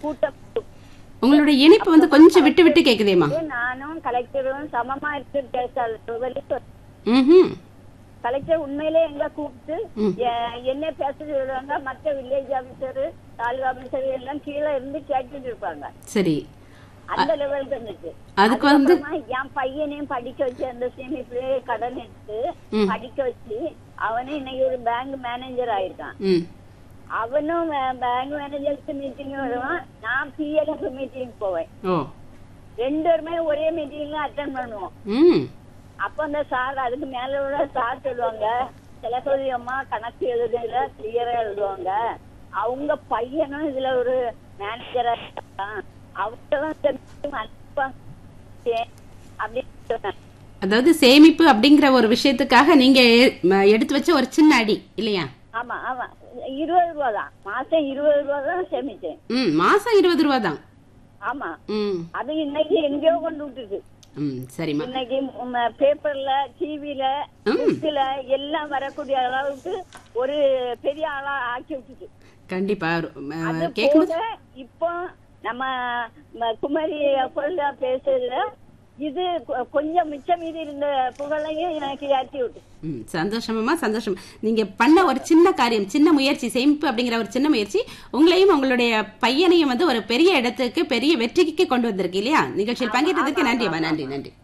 கூட்டம் உங்களுடைய இணைப்பு வந்து கொஞ்சம் விட்டு விட்டு கேக்குதேம்மா நானும் கலெக்டரும் சமமா இருக்கு பேச ம் கலெக்டர் உண்மையிலே எங்க கூப்பிட்டு ம். எ- என்ன பேச சொல்லுவாங்க மற்ற வில்லேஜ் ஆபீசர் தாலுகா ஆபீசர் எல்லாம் கீழே இருந்து கேட்டுட்டு இருப்பாங்க சரி அந்த லெவலுக்கு இருந்துச்சு அதுக்கு வந்து அதுக்கப்புறமா என் பையனையும் படிக்க வச்சு அந்த சேமிப்புலே கடன் எடுத்து ம். படிக்க வச்சு அவனும் இன்னைக்கு ஒரு பேங்க் மேனேஜர் ஆயிருக்கான் ம் அவனும் பேங்க் மேனேஜர்ஸ் மீட்டிங் வருவான் நான் பிஎல்எஃப் மீட்டிங் போவேன் ஓ ரெண்டு பேருமே ஒரே மீட்டிங்ல அட்டன் பண்ணுவோம் ம் அப்ப அந்த சார் அதுக்கு மேல உள்ள சார் சொல்லுவாங்க சிலப்பதி அம்மா கணக்கு எழுதுல கிளியரா எழுதுவாங்க அவங்க பையனும் இதுல ஒரு மேனேஜரா இருக்கான் அவங்களும் இந்த meeting அனுப்புவாங்க. சரி, அப்படின்னு சொன்னாங்க அதாவது சேமிப்பு அப்படிங்கிற ஒரு விஷயத்துக்காக நீங்க எ- ம- எடுத்து வச்ச ஒரு சின்ன அடி இல்லையா ஆமா ஆமா இருபது ரூபா தான் மாசம் இருபது ரூபா தான் சேமிச்சேன் ம் மாசம் இருபது ரூபா தான் ஆமா ம் அது இன்னைக்கு எங்கேயோ கொண்டு விட்டுருக்கு ம் சரிம்மா இன்னைக்கு பேப்பர்ல டிவில புக்ல எல்லாம் வரக்கூடிய அளவுக்கு ஒரு பெரிய ஆளா ஆக்கி விட்டுட்டு கண்டிப்பா அது கேட்கும்போது போக இப்போ நம்ம ம- குமரி பொருளா பேசுறதுல இது கொ- கொஞ்சம் மிச்சம் மீதி இருந்த புகழையும் எனக்கு ஏற்றி விட்டு ம் சந்தோஷமாம்மா சந்தோஷம் நீங்க பண்ண ஒரு சின்ன காரியம் சின்ன முயற்சி சேமிப்பு அப்படிங்கிற ஒரு சின்ன முயற்சி உங்களையும் உங்களுடைய பையனையும் வந்து ஒரு பெரிய இடத்துக்கு பெரிய வெற்றிக்கு கொண்டு வந்திருக்கு இல்லையா நிகழ்ச்சியில் பங்கேற்றதுக்கு நன்றிம்மா நன்றி நன்றி